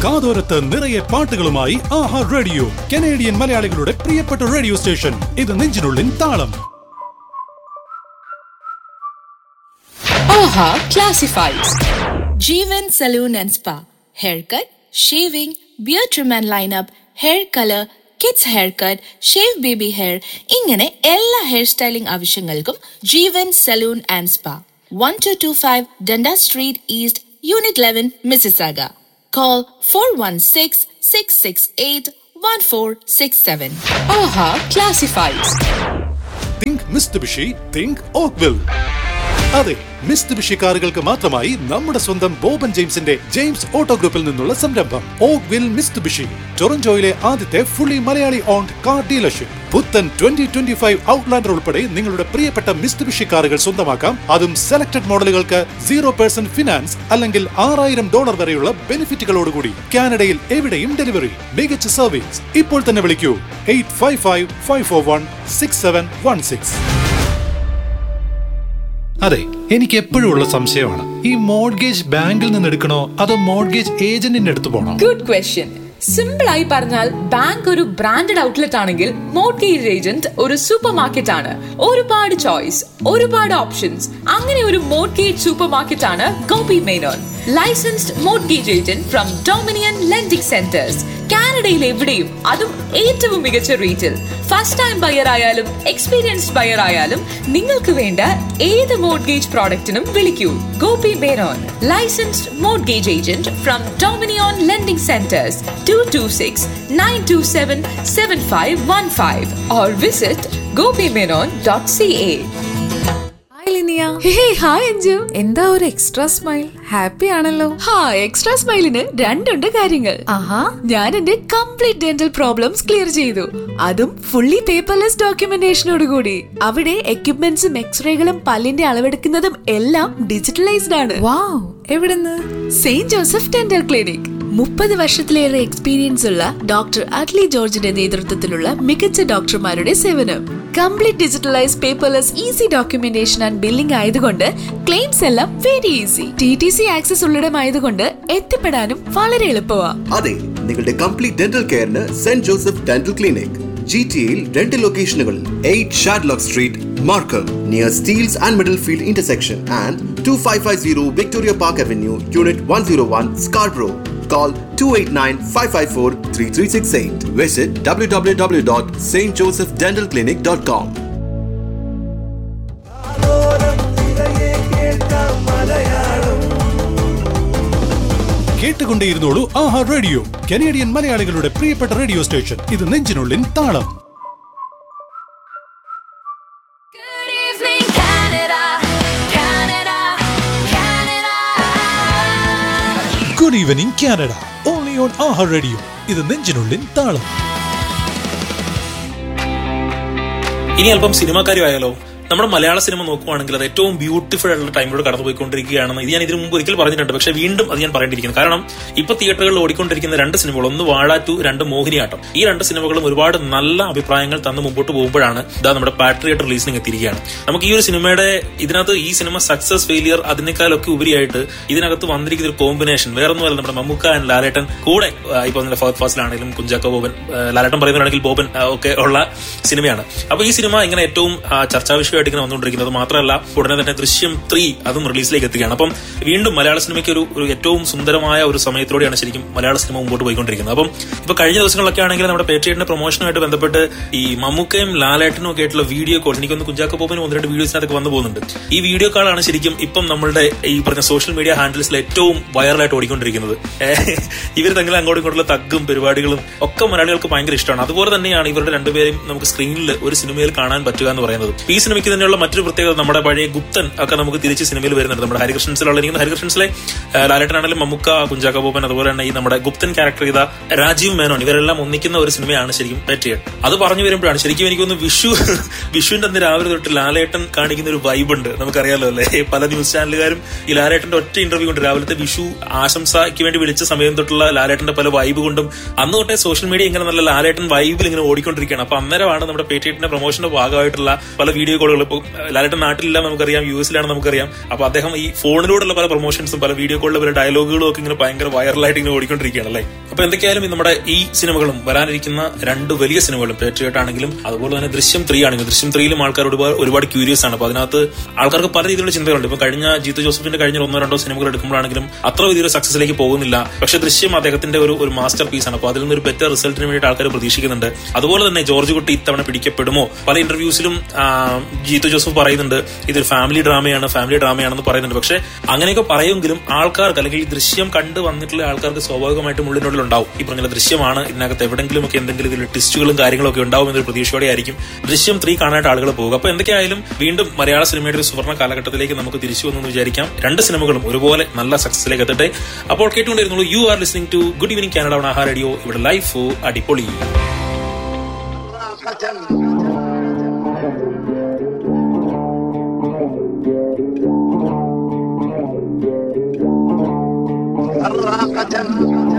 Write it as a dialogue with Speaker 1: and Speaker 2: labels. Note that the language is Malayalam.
Speaker 1: കാതോരത്ത് നിറയെ പാട്ടുകളുമായി ആഹാ റേഡിയോ കനേഡിയൻ മലയാളികളുടെ പ്രിയപ്പെട്ട റേഡിയോ സ്റ്റേഷൻ ഇത് നെഞ്ചിനുള്ളിൻ താളം
Speaker 2: Aha Classifieds. Jeevan Saloon and Spa. Haircut, shaving, beard trim and lineup, hair color, kids hair cut shave baby hair ഇങ്ങനെ എല്ലാ ഹെയർ സ്റ്റൈലിംഗ് ആവശ്യങ്ങൾക്കും Jeevan salon and spa one two two five Dundas street east unit eleven Mississauga call four one six six six eight one four six seven Aaha classifieds
Speaker 1: think Mitsubishi think Oakville അതെ മിസ്തുബിഷി കാറുകൾക്ക് മാത്രമായി നമ്മുടെ സ്വന്തം ബോബൻ ജെയിംസിന്റെ ജെയിംസ് ഓട്ടോ ഗ്രൂപ്പിൽ നിന്നുള്ള സംരംഭം ഓക്വിൽ മിസ്തുബിഷി ടൊറന്റോയിലെ ആദ്യത്തെ fully Malayali owned car dealership പുത്തൻ ട്വന്റി ട്വന്റി ഫൈവ് ഔട്ട്ലാൻഡർ ഉൾപ്പെടെ നിങ്ങളുടെ പ്രിയപ്പെട്ട മിസ്തുബിഷി കാറുകൾ സ്വന്തമാക്കാം അതും സെലക്ടഡ് മോഡലുകൾക്ക് സീറോ പെർസെന്റ് ഫിനാൻസ് അല്ലെങ്കിൽ ആറായിരം ഡോളർ വരെയുള്ള ബെനിഫിറ്റുകളോടുകൂടി കാനഡയിൽ എവിടെയും ഡെലിവറി മികച്ച സർവീസ് ഇപ്പോൾ തന്നെ വിളിക്കൂ eight five five five four one six seven one six അതെ എനിക്ക് എപ്പോഴും ഉള്ള സംശയമാണ് ഈ മോഡ്ഗേജ് ബാങ്കിൽ നിന്ന് എടുക്കണോ അതോ മോഡ്ഗേജ് ഏജന്റിന്റെ അടുത്ത് പോണോ
Speaker 3: ഗുഡ് ക്വസ്റ്റ്യൻ സിമ്പിൾ ആയി പറഞ്ഞാൽ ബാങ്ക് ഒരു ബ്രാൻഡഡ് ഔട്ട്ലെറ്റ് ആണെങ്കിൽ മോർഗേജ് ഏജന്റ് ഒരു സൂപ്പർ മാർക്കറ്റ് ആണ് ഒരുപാട് ചോയ്സ് ഒരുപാട് ഓപ്ഷൻസ് അങ്ങനെ ഒരു മോർഗേജ് സൂപ്പർ മാർക്കറ്റ് ആണ് Gopi Menon licensed mortgage agent from Dominion lending centres കാനഡയിൽ എവിടെയും അതും ഏറ്റവും മികച്ച റേറ്റിൽ ഫസ്റ്റ് ടൈം ബയർ ആയാലും എക്സ്പീരിയൻസ്ഡ് ബയർ ആയാലും നിങ്ങൾക്ക് വേണ്ട ഏത് മോർഗേജ് പ്രോഡക്റ്റിനും വിളിക്കൂ Gopi Menon licensed mortgage agent from Dominion lending centres two two six nine two seven seven five one five or visit Gopi Menon dot C A
Speaker 4: hi Linnea
Speaker 3: hey hi Anju
Speaker 4: എന്താ ഒരു എക്സ്ട്രാ സ്മൈൽ ഹാപ്പി ആണല്ലോ
Speaker 3: ഹാ എക്സ്ട്രാ സ്മൈലിന് രണ്ടുണ്ട് കാര്യങ്ങൾ
Speaker 4: ആഹാ
Speaker 3: ഞാൻ എന്റെ കംപ്ലീറ്റ് ഡെന്റൽ പ്രോബ്ലംസ് ക്ലിയർ ചെയ്തു അതും ഫുള്ളി പേപ്പർലെസ് ഡോക്യുമെന്റേഷനോട് കൂടി അവിടെ എക്യുപ്മെന്റ്സും എക്സ്റേകളും പല്ലിന്റെ അളവെടുക്കുന്നതും എല്ലാം ഡിജിറ്റലൈസ്ഡ് ആണ്
Speaker 4: വാവ് എവിടുന്ന്
Speaker 3: സെയിന്റ് ജോസഫ് ഡെന്റൽ ക്ലിനിക് മുപ്പത് വർഷത്തിലേറെ എക്സ്പീരിയൻസ് ഉള്ള ഡോക്ടർ അഡ്ലി ജോർജിന്റെ നേതൃത്വത്തിലുള്ള മികച്ച ഡോക്ടർമാരുടെ സേവനം complete digitalise paperless easy documentation and billing ആയതുകൊണ്ട് ക്ലെയിംസ് എല്ലാം very easy T T C access ഉള്ളിടമായതുകൊണ്ട് എത്തിപ്പെടാനും വളരെ എളുപ്പമാ
Speaker 5: അതെ നിങ്ങളുടെ കംപ്ലീറ്റ് ഡെന്റൽ കെയറിന് saint Joseph dental clinic G ടിയിൽ രണ്ട് ലൊക്കേഷനുകളിൽ eight Shadlock street Markham near Steeles and Middlefield intersection and two five five zero Victoria park avenue unit one zero one Scarborough Call 289-554-3368. Visit www.stjosephdentalclinic.com.
Speaker 1: കേട്ടുകൊണ്ടേയിരുന്നോളൂ ആഹാ റേഡിയോ കനേഡിയൻ മലയാളികളുടെ പ്രിയപ്പെട്ട റേഡിയോ സ്റ്റേഷൻ ഇത് നെഞ്ചിനുള്ളിൻ താളം
Speaker 6: Good evening, Canada, Canada, Canada.
Speaker 1: Good evening Canada only on Aaha radio ഇത് നെഞ്ചിനുള്ളിൻ താളം
Speaker 7: ഇനി അല്പം സിനിമാക്കാരുമായാലോ നമ്മുടെ മലയാള സിനിമ നോക്കുവാണെങ്കിൽ അത് ഏറ്റവും ബ്യൂട്ടിഫുൾ ആയിട്ടുള്ള ടൈമിലൂടെ കടന്നുപോയിക്കൊണ്ടിരിക്കുകയാണെന്ന് ഇത് ഞാൻ ഇതിനു മുമ്പ് ഒരിക്കൽ പറഞ്ഞിട്ടുണ്ട് പക്ഷെ വീണ്ടും അത് ഞാൻ പറയേണ്ടിയിരിക്കുന്നു കാരണം ഇപ്പൊ തിയേറ്ററുകളിൽ ഓടിക്കൊണ്ടിരിക്കുന്ന രണ്ട് സിനിമകൾ ഒന്ന് വാഴ ടു രണ്ട് മോഹിനിയാട്ടം ഈ രണ്ട് സിനിമകളും ഒരുപാട് നല്ല അഭിപ്രായങ്ങൾ തന്ന് മുമ്പോട്ട് പോകുമ്പോഴാണ് ഇതാ നമ്മുടെ പാട്രിയറ്റ് റിലീസിന് എത്തിയിരിക്കുകയാണ് നമുക്ക് ഈ ഒരു സിനിമയുടെ ഇതിനകത്ത് ഈ സിനിമ സക്സസ് ഫെയിലിയർ അതിനേക്കാളൊക്കെ ഉപരിയായിട്ട് ഇതിനകത്ത് വന്നിരിക്കുന്ന ഒരു കോമ്പിനേഷൻ വേറെ ഒന്നുമല്ല നമ്മുടെ മമ്മൂക്ക ആൻഡ് ലാലേട്ടൻ കൂടെ ആ, ഇപ്പൊ നമ്മുടെ ഫഹദ് ഫാസിലാണെങ്കിലും കുഞ്ചാക്കോ ബോബൻ ആ, ലാലേട്ടൻ പറയുന്നതാണെങ്കിൽ ബോബൻ ആ, ഒക്കെ ഉള്ള സിനിമയാണ് അപ്പൊ ഈ സിനിമ ഇങ്ങനെ ഏറ്റവും ആ, ചർച്ചാ വിഷയമായിട്ട് ഇങ്ങനെ വന്നുകൊണ്ടിരിക്കുന്നത് മാത്രമല്ല ഉടനെ തന്നെ ദൃശ്യം ത്രീ അതും റിലീസിലേക്ക് എത്തുകയാണ് അപ്പം വീണ്ടും മലയാള സിനിമയ്ക്ക് ഒരു ഒരു ഏറ്റവും സുന്ദരമായ ഒരു സമയത്തിലൂടെയാണ് ശരിക്കും മലയാള സിനിമ മുമ്പോട്ട് പോയിക്കൊണ്ടിരിക്കുന്നത് അപ്പം ഇപ്പൊ കഴിഞ്ഞ ദിവസങ്ങളിലൊക്കെ ആണെങ്കിൽ നമ്മുടെ പേറ്റിയുടെ പ്രൊമോഷനുമായിട്ട് ബന്ധപ്പെട്ട് ഈ മമ്മൂക്കയും ലാലേട്ടനും ഒക്കെ ആയിട്ടുള്ള വീഡിയോ കോൾ എനിക്കൊന്ന് കുഞ്ചാക്കോ ബോബനും ഒന്ന് രണ്ട് വീഡിയോസിനകത്തൊക്കെ വന്നു പോകുന്നുണ്ട് ഈ വീഡിയോ കോളാണ് ശരിക്കും ഇപ്പം നമ്മളുടെ ഈ പറഞ്ഞ സോഷ്യൽ മീഡിയ ഹാൻഡിൽസിൽ ഏറ്റവും വൈറലായിട്ട് ഓടിക്കൊണ്ടിരിക്കുന്നത് ഇവർ തമ്മിൽ അങ്ങോട്ടും ഇങ്ങോട്ടുള്ള തഗ്ഗും പരിപാടികളും ഒക്കെ മലയാളികൾക്ക് ഭയങ്കര ഇഷ്ടമാണ് അതുപോലെ തന്നെയാണ് ഇവരുടെ രണ്ടുപേരെയും നമുക്ക് സ്ക്രീനിൽ ഒരു സിനിമയിൽ കാണാൻ പറ്റുക എന്ന് പറയുന്നത് ഈ സിനിമയ്ക്ക് തന്നെയുള്ള മറ്റൊരു പ്രത്യേകത നമ്മുടെ പഴയ ഗുപ്തൻ ഒക്കെ നമുക്ക് തിരിച്ച് സിനിമയിൽ വരുന്നുണ്ട് നമ്മുടെ ഹരികൃഷ്ണൻസിലുള്ള ഇരിക്കുന്ന ഹരികൃഷ്ണൻസിലെ ആ, ലാലേട്ടനാണെങ്കിലും മമ്മൂക്ക കുഞ്ചാക്ക ബോബൻ അതുപോലെ തന്നെ ഈ നമ്മുടെ ഗുപ്തൻ ക്യാരക്ടർ ചെയ്ത രാജീവ് മേനോൻ ഇവരെല്ലാം ഒന്നിക്കുന്ന ഒരു സിനിമയാണ് ശരിക്കും പെറ്റിയട്ട് അത് പറഞ്ഞു വരുമ്പോഴാണ് ശരിക്കും എനിക്കൊന്ന് വിഷു വിഷുവിന്റെ അന്ന് രാവിലെ തൊട്ട് ലാലേട്ടൻ കാണിക്കുന്ന ഒരു വൈബ് ഉണ്ട് നമുക്കറിയാലോ അല്ലേ പല ന്യൂസ് ചാനലുകാരും ഈ ലാലേട്ടന്റെ ഒറ്റ ഇന്റർവ്യൂ കൊണ്ട് രാവിലത്തെ വിഷു ആശംസയ്ക്ക് വേണ്ടി വിളിച്ച സമയം തൊട്ടുള്ള ലാലേട്ടന്റെ പല വൈബ് കൊണ്ടും അന്ന് തൊട്ടേ സോഷ്യൽ മീഡിയ ഇങ്ങനെ നല്ല ലാലേട്ടൻ വൈബിൽ ഇങ്ങനെ ഓടിക്കൊണ്ടിരിക്കുകയാണ് അപ്പൊ അന്നേരമാണ് നമ്മുടെ പേറ്റിയറ്റിന്റെ പ്രൊമോഷന്റെ ഭാഗമായിട്ടുള്ള പല വീഡിയോ കോളുകൾ കോളുകൾ ഇപ്പോൾ ലാലേട്ടൻ നാട്ടിലില്ല നമുക്കറിയാം യു എസിലാണ് നമുക്കറിയാം അപ്പൊ അദ്ദേഹം ഈ ഫോണിലൂടെയുള്ള പല പ്രൊമോഷൻസും പല വീഡിയോ കോളിലെ പല ഡയലോഗുകളും ഒക്കെ ഇങ്ങനെ ഭയങ്കര വൈറലായിട്ട് ഇങ്ങനെ ഓടിക്കൊണ്ടിരിക്കുകയാണ് അല്ലേ അപ്പൊ എന്തൊക്കെയായാലും ഈ നമ്മുടെ ഈ സിനിമകളും വരാനിരിക്കുന്ന രണ്ട് വലിയ സിനിമകളും പേട്രിയറ്റ് ആണെങ്കിലും അതുപോലെ തന്നെ ദൃശ്യം ത്രീ ആണെങ്കിലും ദൃശ്യം ത്രീയിലും ആൾക്കാർ ഒരുപാട് ഒരുപാട് ക്യൂരിയസ് ആണ് അപ്പൊ അതിനകത്ത് ആൾക്കാർക്ക് പല രീതിയിലുള്ള ചിന്തകളുണ്ട് ഇപ്പൊ കഴിഞ്ഞ ജീത്തു ജോസഫിന്റെ കഴിഞ്ഞ ഒന്നോ രണ്ടോ സിനിമകൾ എടുക്കുമ്പോഴാണെങ്കിലും അത്ര വലിയൊരു സക്സസിലേക്ക് പോകുന്നില്ല പക്ഷെ ദൃശ്യം അദ്ദേഹത്തിന്റെ ഒരു ഒരു മാസ്റ്റർ പീസ് ആണ് അപ്പൊ അതിൽ നിന്ന് ഒരു ബെറ്റർ റിസൾട്ടിന് വേണ്ടിയിട്ട് ആൾക്കാർ പ്രതീക്ഷിക്കുന്നുണ്ട് അതുപോലെ തന്നെ ജോർജ് കുട്ടി ഇത്തവണ പിടിക്കപ്പെടുമോ പല ഇന്റർവ്യൂസിലും ജീത്തു ജോസഫ് പറയുന്നുണ്ട് ഇതൊരു ഫാമിലി ഡ്രാമയാണ് ഫാമിലി ഡ്രാമയാണെന്ന് പറയുന്നുണ്ട് പക്ഷെ അങ്ങനെയൊക്കെ പറയുമെങ്കിലും ആൾക്കാർക്ക് അല്ലെങ്കിൽ ഈ ദൃശ്യം കണ്ട് വന്നിട്ടുള്ള ആൾക്കാർക്ക് സ്വാഭാവികമായിട്ടും ഉള്ളിനുള്ളിൽ ഉണ്ടാവും ഈ പറഞ്ഞ ദൃശ്യമാണ് ഇതിനകത്ത് എവിടെങ്കിലും ഒക്കെ എന്തെങ്കിലും ഇതിൽ ടിസ്റ്റുകളും കാര്യങ്ങളും ഒക്കെ ഉണ്ടാവും എന്നൊരു പ്രതീക്ഷയോടെ ആയിരിക്കും ദൃശ്യം ത്രീ കാണാനായിട്ട് ആളുകൾ പോകുക അപ്പൊ എന്തൊക്കെയായാലും വീണ്ടും മലയാള സിനിമയുടെ ഒരു സുവർണ്ണ കാലഘട്ടത്തിലേക്ക് നമുക്ക് തിരിച്ചു വന്നു എന്ന് വിചാരിക്കാം രണ്ട് സിനിമകളും ഒരുപോലെ നല്ല സക്സസിലേക്ക് എത്തട്ടെ അപ്പോൾ കേട്ടുകൊണ്ടിരുന്നുള്ളൂ you are listening to good evening Canada on Aaha radio ഇവിടെ ലൈഫ് അടിപൊളി
Speaker 8: الراقة